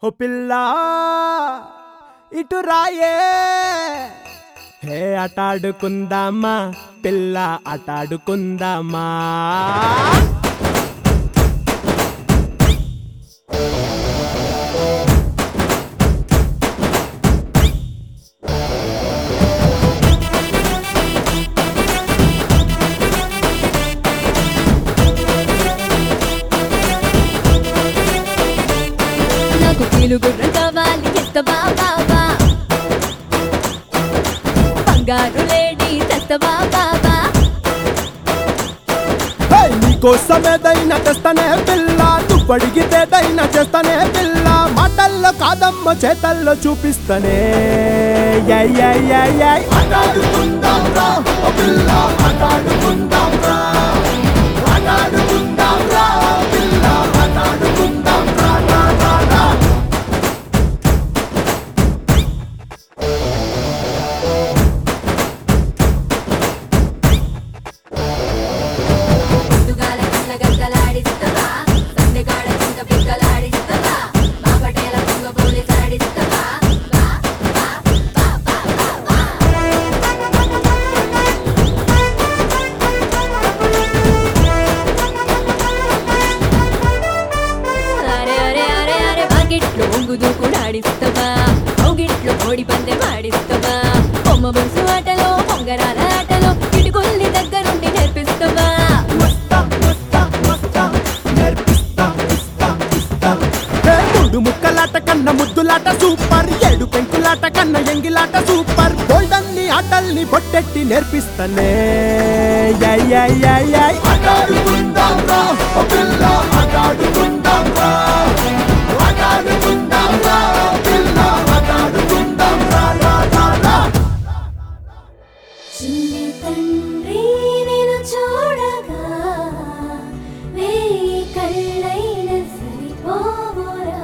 ఓ పిల్ల ఇటు రాయే హే ఆటాడుకుందామా పిల్ల ఆటాడుకుందామా నాకు కీలు గుర్రం కావాలి ఎత్తవా బాబా బంగారు లేడీ తెస్తవా బాబా హే, నీకోసమేదైనా తెస్తానే పిల్ల నువ్వు అడిగితేదైనా చేస్తానే పిల్ల మాటల్లో కాదమ్మ చేతల్లో చూపిస్తానే యై, యై, యై, యై. ఆటాడుకుందాంరా, ఓ పిల్ల, ఆటాడుకుందాంరా. ఆటాడుకుందాంరా, పిల్ల, ఆటాడుకుందాంరా, రా, రా, రా. పొద్దుగాల కళ్ళ గగ్గలాడిస్తవా సందెగాడ చింత పిక్కలాడిస్తవా మా పటేల పొంగ పోలీసాడిస్తవా వా, వా, వా, వా, వా, వా. అరే అరే అరే అరే బాగిట్లో ఒంగుదు కూడా ఆడిస్తవా ఔగిట్లో కోడి పందెం ఆడిస్తవా బొమ్మ బొరుసు ఆటలో పొంగరాల ఆటలో ఇటుకొల్లి దగ్గరుండి నేర్పిస్తవా వస్తా, వస్తా, వస్తా, నేర్పిస్తా, ఇస్తా, ఇస్తా. ఏ మూడు ముక్కలాట కన్నా ముద్దులాట సూపర్ ఏడు పెంకులాట కన్నా ఎంగిలాట సూపర్ గోల్డన్ని ఆటల్ని పొట్టెట్టి నేర్పిస్తానే యై, యై, యై, యై. ఆటాడుకుందాంరా, ఓ పిల్ల, ఆటాడుకుందాంరా. ఆటాడుకుందాంరా, పిల్ల, ఆటాడుకుందాంరా, రా, రా, రా. చిన్ని తండ్రి నేను చూడగా వేయి కళ్ళైన సరిపోవురా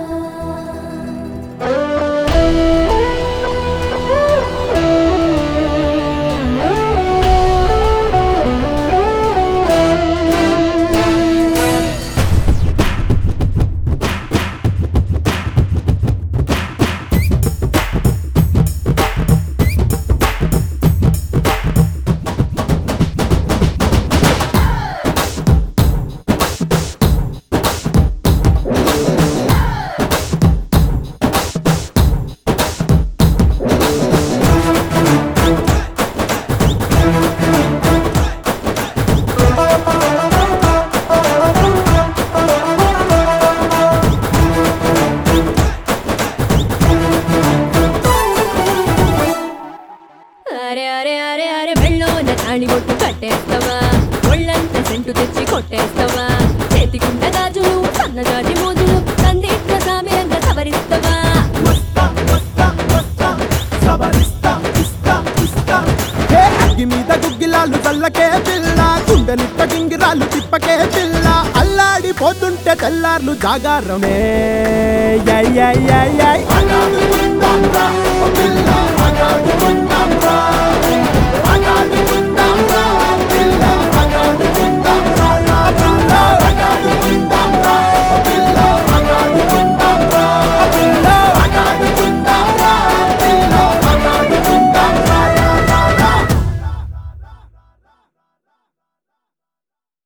అరే అరే అరే అరే మెళ్ళోన తాళి బొట్టు కట్టేస్తావా ఒళ్ళంత సెంటు తెచ్చి కొట్టేస్తావా చేతికుండ గాజులు సన్నజాజి మోజులు సందీప్త సామిరంగా సవరిస్తావా వస్తా, వస్తా, వస్తా, సవరిస్తా, ఇస్తా, ఇస్తా. ఏ అగ్గి మీద గుగ్గిలాలు చల్లకే పిల్ల గుండెనిట్ట గింగిరాలు తిప్పకే పిల్ల అల్లాడిపోతుంటే తెల్లార్లు జాగారమే యై, యై, యై, యై. ఆటాడుకుందాంరా, ఓ పిల్ల, ఆటాడుకుందాంరా.